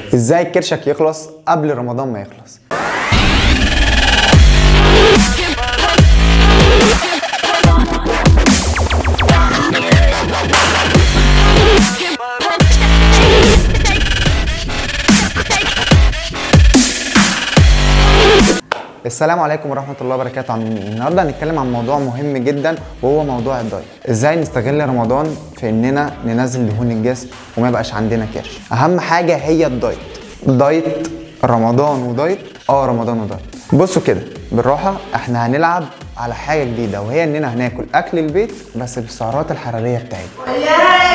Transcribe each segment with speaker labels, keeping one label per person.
Speaker 1: ازاي كرشك يخلص قبل رمضان ما يخلص السلام عليكم ورحمة الله وبركاته عاملين ايه؟ النهارده هنتكلم عن موضوع مهم جدا وهو موضوع الدايت، ازاي نستغل رمضان في اننا ننزل دهون الجسم وما يبقاش عندنا كرش. اهم حاجة هي الدايت. دايت رمضان ودايت اه رمضان ودايت. بصوا كده بالراحة احنا هنلعب على حاجة جديدة وهي اننا هناكل اكل البيت بس بالسعرات الحرارية بتاعتنا.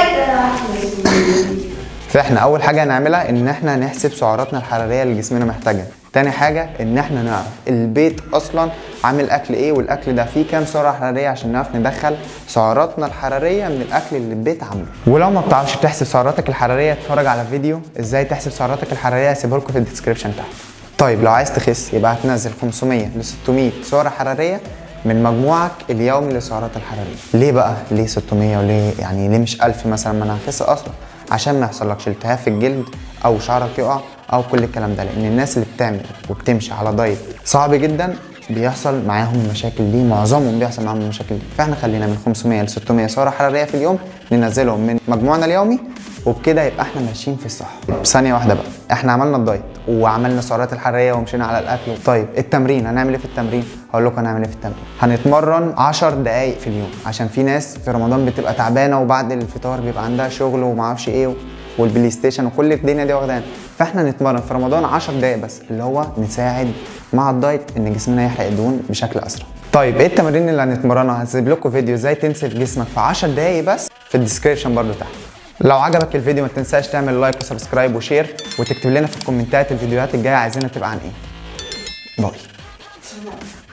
Speaker 1: فاحنا اول حاجه هنعملها ان احنا نحسب سعراتنا الحراريه اللي جسمنا محتاجها تاني حاجه ان احنا نعرف البيت اصلا عامل اكل ايه والاكل ده فيه كام سعره حراريه عشان نعرف ندخل سعراتنا الحراريه من الاكل اللي البيت عامله ولو ما بتعرفش تحسب سعراتك الحراريه اتفرج على فيديو ازاي تحسب سعراتك الحراريه هسيبه لكم في الديسكربشن تحت طيب لو عايز تخس يبقى هتنزل 500 ل 600 سعره حراريه من مجموعك اليومي للسعرات الحراريه ليه بقى ليه 600 وليه يعني ليه مش 1000 مثلا ما انا هخس اصلا عشان ما يحصلكش التهاب في الجلد او شعرك يقع او كل الكلام ده لان الناس اللي بتعمل وبتمشي على دايت صعب جدا بيحصل معاهم المشاكل دي معظمهم بيحصل معاهم المشاكل دي فاحنا خلينا من 500 ل 600 سعره حراريه في اليوم ننزلهم من مجموعنا اليومي وبكده يبقى احنا ماشيين في الصح ثانيه واحده بقى احنا عملنا الدايت وعملنا السعرات الحراريه ومشينا على الاكل طيب التمرين هنعمل ايه في التمرين هقول لكم هنعمل ايه في التمرين هنتمرن 10 دقائق في اليوم عشان في ناس في رمضان بتبقى تعبانه وبعد الفطار بيبقى عندها شغل وما اعرفش ايه والبلاي ستيشن وكل الدنيا دي واخدانا فاحنا نتمرن في رمضان 10 دقائق بس اللي هو نساعد مع الدايت ان جسمنا يحرق الدهون بشكل اسرع طيب ايه التمارين اللي هنتمرنها هسيب لكم فيديو ازاي تنسف جسمك في 10 دقائق بس في الديسكربشن برضو تحت لو عجبك الفيديو ما تنساش تعمل لايك وسبسكرايب وشير وتكتب لنا في الكومنتات الفيديوهات الجايه عايزينها تبقى عن ايه باي